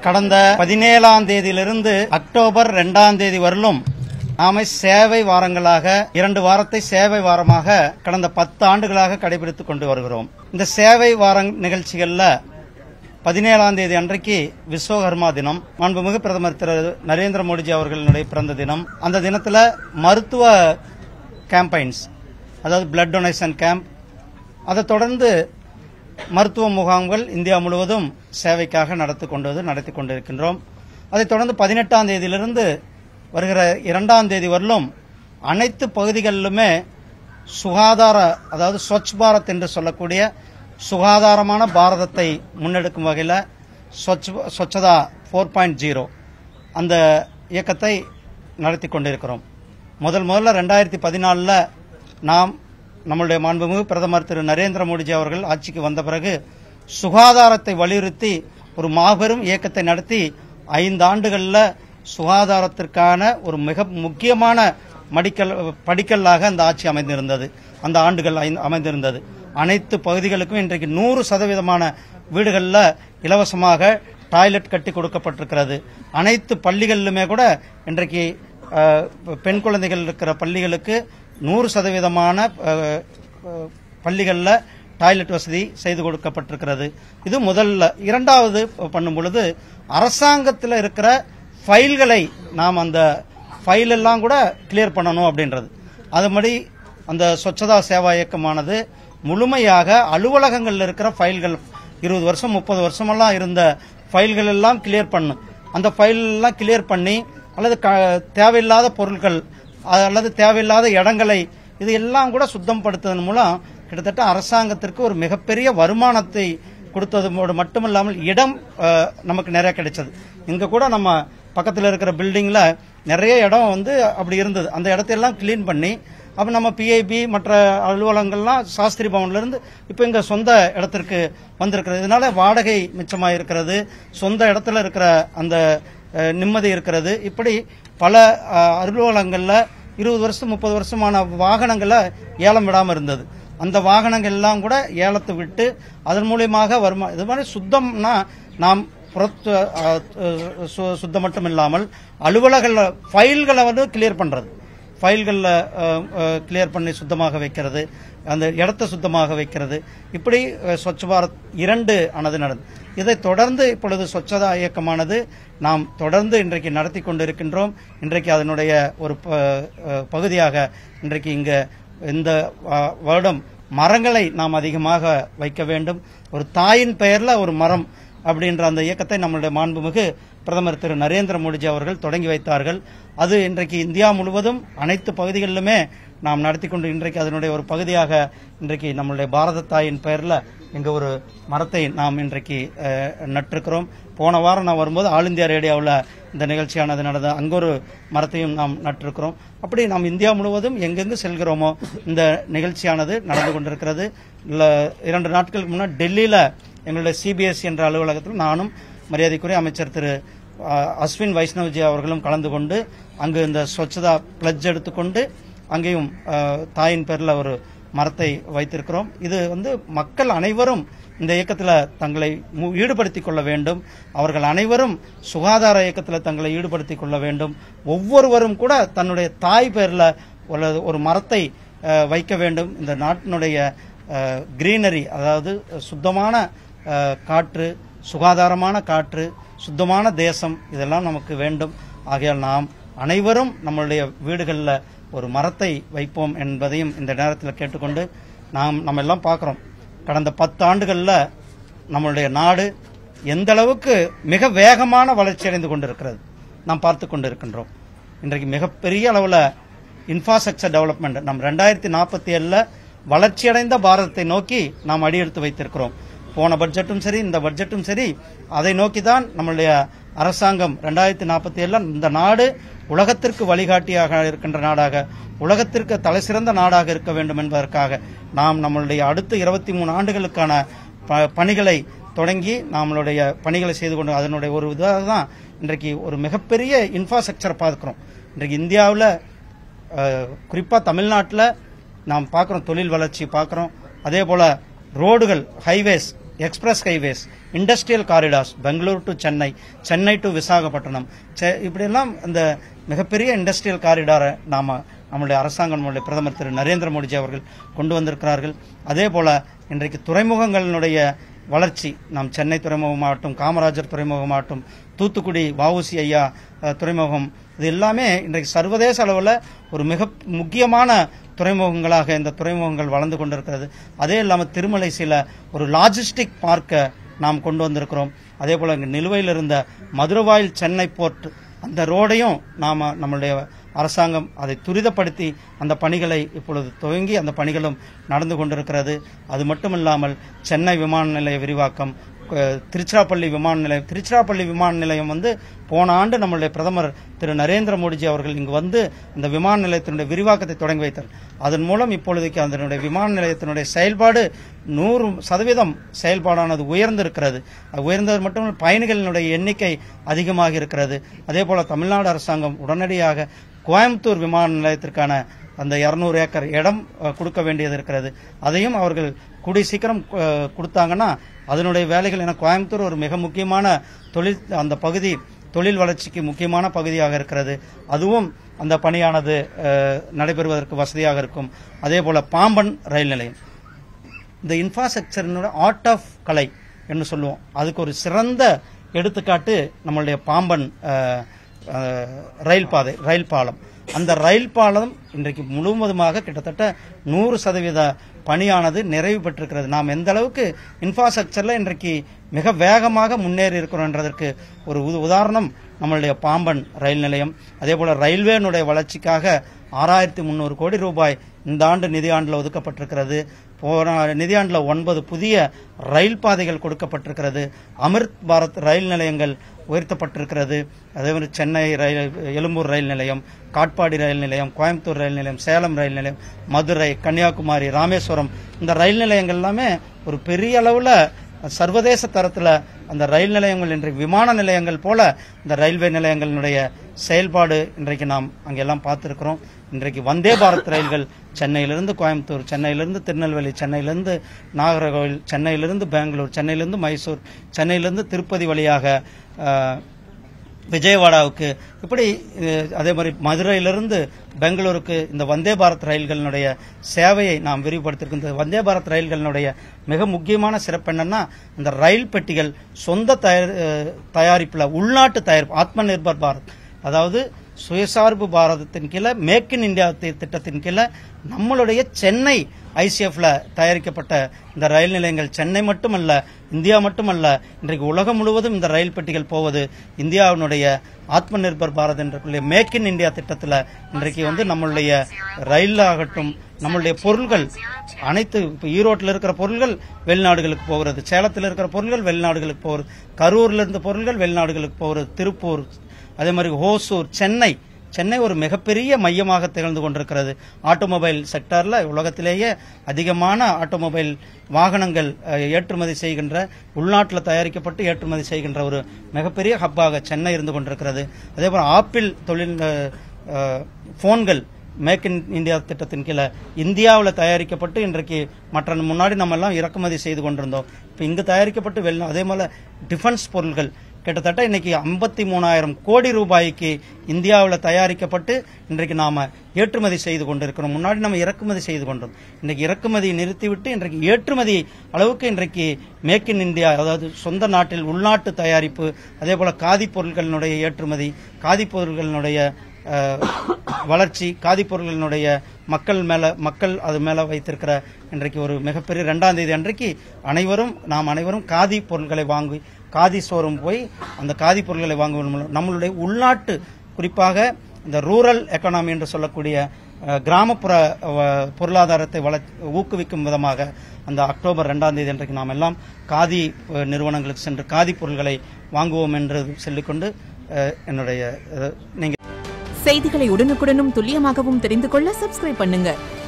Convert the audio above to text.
கடந்த பதினேழாம் தேதியிலிருந்து அக்டோபர் இரண்டாம் தேதி வரலும் நாம சேவை வாரங்களாக இரண்டு வாரத்தை சேவை வாரமாக கடந்த பத்து ஆண்டுகளாக கடைபிடித்துக் கொண்டு வருகிறோம் இந்த சேவை வார நிகழ்ச்சிகள்ல பதினேழாம் தேதி அன்றைக்கு விஸ்வகர்மா தினம் மாண்புமிகு பிரதமர் திரு நரேந்திர மோடிஜி அவர்களுடைய பிறந்த தினம் அந்த தினத்துல மருத்துவ கேம்பைன்ஸ் அதாவது பிளட் டொனேஷன் கேம்ப் அதை தொடர்ந்து மருத்துவ முகாம்கள் இந்தியா முழுவதும் சேவைக்காக நடத்தி கொண்டு நடத்தி கொண்டிருக்கின்றோம் அதைத் தொடர்ந்து பதினெட்டாம் தேதியிலிருந்து வருகிற இரண்டாம் தேதி வரலும் அனைத்து பகுதிகளிலுமே சுகாதார அதாவது ஸ்வச் பாரத் என்று சொல்லக்கூடிய சுகாதாரமான பாரதத்தை முன்னெடுக்கும் வகையில் Swachh Swachhata four point zero அந்த இயக்கத்தை நடத்தி கொண்டிருக்கிறோம் முதல் முதல்ல ரெண்டாயிரத்தி பதினாலில் நாம் நம்மளுடைய மாண்புமிகு பிரதமர் திரு நரேந்திர மோடிஜி அவர்கள் ஆட்சிக்கு வந்த பிறகு சுகாதாரத்தை வலியுறுத்தி ஒரு மாபெரும் இயக்கத்தை நடத்தி ஐந்து ஆண்டுகளில் சுகாதாரத்திற்கான ஒரு மிக முக்கியமான மடிக்கல் படிக்கல்லாக அந்த ஆட்சி அமைந்திருந்தது அந்த ஆண்டுகள் ஐந்து- அமைந்திருந்தது அனைத்து பகுதிகளுக்கும் இன்றைக்கு நூறு சதவீதமான வீடுகளில் இலவசமாக டாய்லெட் கட்டி கொடுக்கப்பட்டிருக்கிறது அனைத்து பள்ளிகளிலுமே கூட இன்றைக்கு அஹ், பெண் குழந்தைகள் இருக்கிற பள்ளிகளுக்கு நூறு சதவீதமான அஹ், அஹ், பள்ளிகளில் டாய்லெட் வசதி செய்து கொடுக்கப்பட்டிருக்கிறது இது முதல்ல இரண்டாவது பண்ணும் பொழுது அரசாங்கத்தில் இருக்கிற ஃபைல்களை நாம் அந்த ஃபைல் எல்லாம் கூட கிளியர் பண்ணணும் அப்படின்றது அது மாதிரி அந்த ஸ்வச்சதா சேவா இயக்கமானது முழுமையாக அலுவலகங்களில் இருக்கிற ஃபைல்கள் இருபது வருஷம் முப்பது வருஷமெல்லாம் இருந்த ஃபைல்கள் எல்லாம் கிளியர் பண்ணும் அந்த ஃபைல் எல்லாம் கிளியர் பண்ணி அல்லது க- தேவையில்லாத பொருட்கள் அல்லது தேவையில்லாத இடங்களை இது எல்லாம் கூட சுத்தம் படுத்துவதன் மூலம் கிட்டத்தட்ட அரசாங்கத்திற்கு ஒரு மிகப்பெரிய வருமானத்தை கொடுத்ததோடு மட்டுமில்லாமல் இடம் அஹ், நமக்கு நிறைய கிடைச்சது இங்க கூட நம்ம பக்கத்தில் இருக்கிற பில்டிங்ல நிறைய இடம் வந்து அப்படி இருந்தது அந்த இடத்தையெல்லாம் கிளீன் பண்ணி அப்ப நம்ம பிஐபி மற்ற அலுவலகங்கள்லாம் சாஸ்திரி பவன்ல இருந்து இப்போ இங்க சொந்த இடத்திற்கு வந்திருக்கிறது இதனால வாடகை மிச்சமா இருக்கிறது சொந்த இடத்துல இருக்கிற அந்த அஹ், நிம்மதி இருக்கிறது இப்படி பல அஹ், அலுவலகங்கள்ல இருபது வருஷம் முப்பது வருஷமான வாகனங்களை ஏலம் விடாம இருந்தது அந்த வாகனங்கள் எல்லாம் கூட ஏலத்தை விட்டு அதன் மூலியமாக வருமா இது மாதிரி சுத்தம்னா நாம் புறத்து அஹ், அஹ், சு- சுத்தம் மட்டும் இல்லாமல் அலுவலக ஃபைல்களை வந்து கிளியர் பண்றது ஃபைல்களில் கிளியர் பண்ணி சுத்தமாக வைக்கிறது அந்த இடத்த சுத்தமாக வைக்கிறது இப்படி அஹ், ஸ்வச் பாரத் இரண்டு ஆனது நடந்தது இதைத் தொடர்ந்து இப்பொழுது ஸ்வச்சதா இயக்கமானது நாம் தொடர்ந்து இன்றைக்கு நடத்தி கொண்டிருக்கின்றோம் இன்றைக்கு அதனுடைய ஒரு ப- அஹ், பகுதியாக இன்றைக்கு இங்க இந்த அஹ், வருடம் மரங்களை நாம் அதிகமாக வைக்க வேண்டும் ஒரு தாயின் பெயர்ல ஒரு மரம் அப்படின்ற அந்த இயக்கத்தை நம்மளுடைய மாண்புமிகு பிரதமர் திரு நரேந்திர மோடிஜி அவர்கள் தொடங்கி வைத்தார்கள் அது இன்றைக்கு இந்தியா முழுவதும் அனைத்து பகுதிகளிலுமே நாம் நடத்தி கொண்டு இன்றைக்கு அதனுடைய ஒரு பகுதியாக இன்றைக்கு நம்மளுடைய பாரத தாயின் பெயர்ல இங்க ஒரு மரத்தை நாம் இன்றைக்கு அஹ், நட்டிருக்கிறோம் போன வாரம் நான் வரும்போது ஆல் இந்தியா ரேடியோவில் இந்த நிகழ்ச்சியானது நடந்த அங்க ஒரு மரத்தையும் நாம் நட்டிருக்கிறோம் அப்படி நாம் இந்தியா முழுவதும் எங்கெங்கு செல்கிறோமோ இந்த நிகழ்ச்சியானது நடந்து கொண்டிருக்கிறது இல்ல இரண்டு நாட்களுக்கு முன்னாடி டெல்லியில எங்களுடைய சிபிஎஸ்இ என்ற அலுவலகத்தில் நானும் மரியாதைக்குரிய அமைச்சர் திரு அஹ், அஸ்வின் வைஷ்ணவ்ஜி அவர்களும் கலந்து கொண்டு அங்கு இந்த ஸ்வச்சதா பிளட்ஜ் எடுத்துக்கொண்டு அங்கேயும் அஹ், தாயின் பேர்ல ஒரு மரத்தை வைத்திருக்கிறோம் இது வந்து மக்கள் அனைவரும் இந்த இயக்கத்தில் தங்களை மு- ஈடுபடுத்திக் கொள்ள வேண்டும் அவர்கள் அனைவரும் சுகாதார இயக்கத்தில் தங்களை ஈடுபடுத்திக் கொள்ள வேண்டும் ஒவ்வொருவரும் கூட தன்னுடைய தாய் பேர்ல ஒரு ஒரு மரத்தை அஹ், வைக்க வேண்டும் இந்த நாட்டினுடைய கிரீனரி அதாவது சுத்தமான அஹ், காற்று சுகாதாரமான காற்று சுத்தமான தேசம் இதெல்லாம் நமக்கு வேண்டும் ஆகையால் நாம் அனைவரும் நம்மளுடைய வீடுகளில் ஒரு மரத்தை வைப்போம் என்பதையும் இந்த நேரத்தில் கேட்டுக்கொண்டு நாம் நம்ம எல்லாம் பார்க்குறோம் கடந்த பத்து ஆண்டுகளில் நம்மளுடைய நாடு எந்த அளவுக்கு மிக வேகமான வளர்ச்சி அடைந்து கொண்டிருக்கிறது நாம் பார்த்து கொண்டிருக்கின்றோம் இன்றைக்கு மிகப்பெரிய அளவில் இன்ஃப்ராஸ்ட்ரக்சர் டெவலப்மெண்ட் நம் ரெண்டாயிரத்தி நாற்பத்தி ஏழில் வளர்ச்சியடைந்த பாரதத்தை நோக்கி நாம் அடியெடுத்து வைத்திருக்கிறோம் போன பட்ஜெட்டும் சரி இந்த பட்ஜெட்டும் சரி அதை நோக்கி தான் நம்மளுடைய அரசாங்கம் ரெண்டாயிரத்தி நாற்பத்தி ஏழுல இந்த நாடு உலகத்திற்கு வழிகாட்டியாக இருக்கின்ற நாடாக உலகத்திற்கு தலைசிறந்த நாடாக இருக்க வேண்டும் என்பதற்காக நாம் நம்மளுடைய அடுத்த இருபத்தி மூணு ஆண்டுகளுக்கான ப- பணிகளை தொடங்கி நம்மளுடைய பணிகளை செய்து கொண்டு அதனுடைய ஒரு இதாக தான் இன்றைக்கு ஒரு மிகப்பெரிய இன்ஃப்ராஸ்ட்ரக்சர் பார்க்கிறோம் இன்றைக்கு இந்தியாவில் குறிப்பாக தமிழ்நாட்டில் நாம் பார்க்குறோம் தொழில் வளர்ச்சி பார்க்குறோம் அதே போல் ரோடுகள் highways express highways industrial corridors Bangalore to Chennai Chennai to Visakhapatnam செ- இப்படியெல்லாம் இந்த மிகப்பெரிய இண்டஸ்ட்ரியல் காரிடாரை நாம நம்முடைய அரசாங்கம் நம்முடைய பிரதமர் திரு நரேந்திர மோடிஜி அவர்கள் கொண்டு வந்திருக்கிறார்கள் அதே போல இன்றைக்கு துறைமுகங்களினுடைய வளர்ச்சி நாம் சென்னை துறைமுகமாகட்டும் காமராஜர் துறைமுகமாகட்டும் தூத்துக்குடி வஉசி ஐயா அஹ், துறைமுகம் இது எல்லாமே இன்றைக்கு சர்வதேச அளவில் ஒரு மிக முக்கியமான துறைமுகங்களாக இந்த துறைமுகங்கள் வளர்ந்து கொண்டிருக்கிறது அதே இல்லாமல் திருமலைசில ஒரு லாஜிஸ்டிக் பார்க்கை நாம் கொண்டு வந்திருக்கிறோம் அதே போல இங்க நிலுவையில் இருந்த மதுரவாயில் சென்னை போர்ட் அந்த ரோடையும் நாம நம்மளுடைய அரசாங்கம் அதை துரிதப்படுத்தி அந்த பணிகளை இப்பொழுது துவங்கி அந்த பணிகளும் நடந்து கொண்டிருக்கிறது அது மட்டுமில்லாமல் சென்னை விமான நிலைய விரிவாக்கம் அஹ், திருச்சிராப்பள்ளி விமான நிலையம் திருச்சிராப்பள்ளி விமான நிலையம் வந்து போன ஆண்டு நம்மளுடைய பிரதமர் திரு நரேந்திர மோடிஜி அவர்கள் இங்கு வந்து இந்த விமான நிலையத்தினுடைய விரிவாக்கத்தை தொடங்கி வைத்தார் அதன் மூலம் இப்பொழுதைக்கு அதனுடைய விமான நிலையத்தினுடைய செயல்பாடு நூறு சதவீதம் செயல்பாடானது உயர்ந்திருக்கிறது அது உயர்ந்தது மட்டும் பயணிகளினுடைய எண்ணிக்கை அதிகமாக இருக்கிறது அதே போல தமிழ்நாடு அரசாங்கம் உடனடியாக கோயம்புத்தூர் விமான நிலையத்திற்கான அந்த 200 ஏக்கர் இடம் அஹ், கொடுக்க வேண்டியது இருக்கிறது அதையும் அவர்கள் கூடிய சீக்கிரம் அஹ், கொடுத்தாங்கன்னா அதனுடைய வேலைகள் என கோயம்புத்தூர் ஒரு மிக முக்கியமான தொழில் அந்த பகுதி தொழில் வளர்ச்சிக்கு முக்கியமான பகுதியாக இருக்கிறது அதுவும் அந்த பணியானது அஹ், நடைபெறுவதற்கு வசதியாக இருக்கும் அதே போல பாம்பன் ரயில் நிலையம் இந்த இன்ஃப்ராஸ்ட்ரக்சரினோட ஆர்ட் ஆஃப் கலை என்று சொல்லுவோம் அதுக்கு ஒரு சிறந்த எடுத்துக்காட்டு நம்மளுடைய பாம்பன் அஹ், அஹ், ரயில் பாதை ரயில் பாலம் அந்த ரயில் பாலம் இன்றைக்கு முழுவதுமாக கிட்டத்தட்ட நூறு சதவீத பணியானது நிறைவு பெற்றிருக்கிறது நாம் எந்த அளவுக்கு இன்ஃப்ராஸ்ட்ரக்சர்ல இன்றைக்கு மிக வேகமாக முன்னேறி இருக்கிறோன்றதற்கு ஒரு உத- உதாரணம் நம்மளுடைய பாம்பன் ரயில் நிலையம் அதே போல ரயில்வேனுடைய வளர்ச்சிக்காக ஆறாயிரத்தி முந்நூறு கோடி ரூபாய் இந்த ஆண்டு நிதியாண்டில் ஒதுக்கப்பட்டிருக்கிறது போன நிதியாண்டில் ஒன்பது புதிய ரயில் பாதைகள் கொடுக்கப்பட்டிருக்கிறது அமிர்த் பாரத் ரயில் நிலையங்கள் உயர்த்தப்பட்டிருக்கிறது அதே மாதிரி சென்னை ரயில் எழும்பூர் ரயில் நிலையம் காட்பாடி ரயில் நிலையம் கோயம்புத்தூர் ரயில் நிலையம் சேலம் ரயில் நிலையம் மதுரை கன்னியாகுமரி ராமேஸ்வரம் இந்த ரயில் நிலையங்கள் எல்லாமே ஒரு பெரிய அளவுல சர்வதேச தரத்துல அந்த ரயில் நிலையங்கள் இன்றைக்கு விமான நிலையங்கள் போல இந்த ரயில்வே நிலையங்களினுடைய செயல்பாடு இன்றைக்கு நாம் அங்கெல்லாம் பார்த்திருக்கிறோம் இன்றைக்கு வந்தே பாரத் ரயில்கள் சென்னையிலிருந்து கோயம்புத்தூர் சென்னையிலிருந்து திருநெல்வேலி சென்னையிலிருந்து நாகர்கோவில் சென்னையிலிருந்து பெங்களூர் சென்னையிலிருந்து மைசூர் சென்னையிலிருந்து திருப்பதி வழியாக அஹ், விஜயவாடாவுக்கு இப்படி அஹ், அதே மாதிரி மதுரையிலிருந்து பெங்களூருக்கு இந்த வந்தே பாரத் ரயில்களினுடைய சேவையை நாம் விரிவுபடுத்தியிருக்கோம் இந்த வந்தே பாரத் ரயில்களினுடைய மிக முக்கியமான சிறப்பு என்னன்னா இந்த ரயில் பெட்டிகள் சொந்த தயார் அஹ், தயாரிப்புல உள்நாட்டு தயாரிப்பு ஆத்ம நிர்பர் பாரத் அதாவது சுயசார்பு பாரதத்தின் கீழே மேக் இன் இந்தியா தி- திட்டத்தின் கீழே நம்மளுடைய சென்னை ஐசிஎஃப்ல தயாரிக்கப்பட்ட இந்த ரயில் நிலையங்கள் சென்னை மட்டுமல்ல இந்தியா மட்டுமல்ல இன்றைக்கு உலகம் முழுவதும் இந்த ரயில் பெட்டிகள் போவது இந்தியாவினுடைய ஆத்ம நிர்பர் பாரத் என்ற மேக் இன் இந்தியா திட்டத்தில் இன்றைக்கு வந்து நம்மளுடைய ரயில் ஆகட்டும் நம்மளுடைய பொருள்கள் அனைத்து இப்போ ஈரோட்டில் இருக்கிற பொருள்கள் வெளிநாடுகளுக்கு போகிறது சேலத்தில் இருக்கிற பொருள்கள் வெளிநாடுகளுக்கு போகிறது கரூர்ல இருந்த பொருள்கள் வெளிநாடுகளுக்கு போகிறது திருப்பூர் அதே மாதிரி ஹோசூர் சென்னை சென்னை ஒரு மிகப்பெரிய மையமாக திகழ்ந்து கொண்டிருக்கிறது ஆட்டோமொபைல் செக்டார்ல உலகத்திலேயே அதிகமான ஆட்டோமொபைல் வாகனங்கள் அஹ், ஏற்றுமதி செய்கின்ற உள்நாட்டில் தயாரிக்கப்பட்டு ஏற்றுமதி செய்கின்ற ஒரு மிகப்பெரிய ஹப்பாக சென்னை இருந்து கொண்டிருக்கிறது அதே போல ஆப்பிள் தொழில் அஹ், அஹ், போன்கள் மேக் இன் இந்தியா திட்டத்தின் கீழே இந்தியாவில் தயாரிக்கப்பட்டு இன்றைக்கு மற்ற முன்னாடி நம்ம எல்லாம் இறக்குமதி செய்து கொண்டிருந்தோம் இப்போ இங்கு தயாரிக்கப்பட்டு வெளி அதே போல டிஃபென்ஸ் பொருட்கள் கிட்டத்தட்ட இன்னைக்கு ஐம்பத்தி மூணாயிரம் கோடி ரூபாய்க்கு இந்தியாவில் தயாரிக்கப்பட்டு இன்றைக்கு நாம ஏற்றுமதி செய்து கொண்டிருக்கிறோம் முன்னாடி நம்ம இறக்குமதி செய்து கொண்டோம் இன்னைக்கு இறக்குமதியை நிறுத்திவிட்டு இன்றைக்கு ஏற்றுமதி அளவுக்கு இன்றைக்கு மேக் இன் இந்தியா அதாவது சொந்த நாட்டில் உள்நாட்டு தயாரிப்பு அதே போல காதி பொருட்களினுடைய ஏற்றுமதி காதி பொருட்களினுடைய அஹ், வளர்ச்சி காதி பொருட்களினுடைய மக்கள் மேல மக்கள் அது மேல வைத்திருக்கிற இன்றைக்கு ஒரு மிகப்பெரிய இரண்டாம் தேதி அன்றைக்கு அனைவரும் நாம் அனைவரும் காதி பொருட்களை வாங்கி காதி ஷோரூம் போய் அந்த காதி பொருட்களை வாங்குவதன் மூலம் நம்மளுடைய உள்நாட்டு குறிப்பாக இந்த ரூரல் எக்கானமி என்று சொல்லக்கூடிய அஹ், கிராமப்புற அஹ், பொருளாதாரத்தை வள ஊக்குவிக்கும் விதமாக அந்த அக்டோபர் ரெண்டாம் தேதி அன்றைக்கு நாம் எல்லாம் காதி அஹ், நிறுவனங்களுக்கு சென்று காதி பொருட்களை வாங்குவோம் என்று சொல்லிக்கொண்டு அஹ், என்னுடைய அஹ், நீங்க செய்திகளை உடனுக்குடனும் துல்லியமாகவும் தெரிந்து கொள்ள சப்ஸ்கிரைப் பண்ணுங்க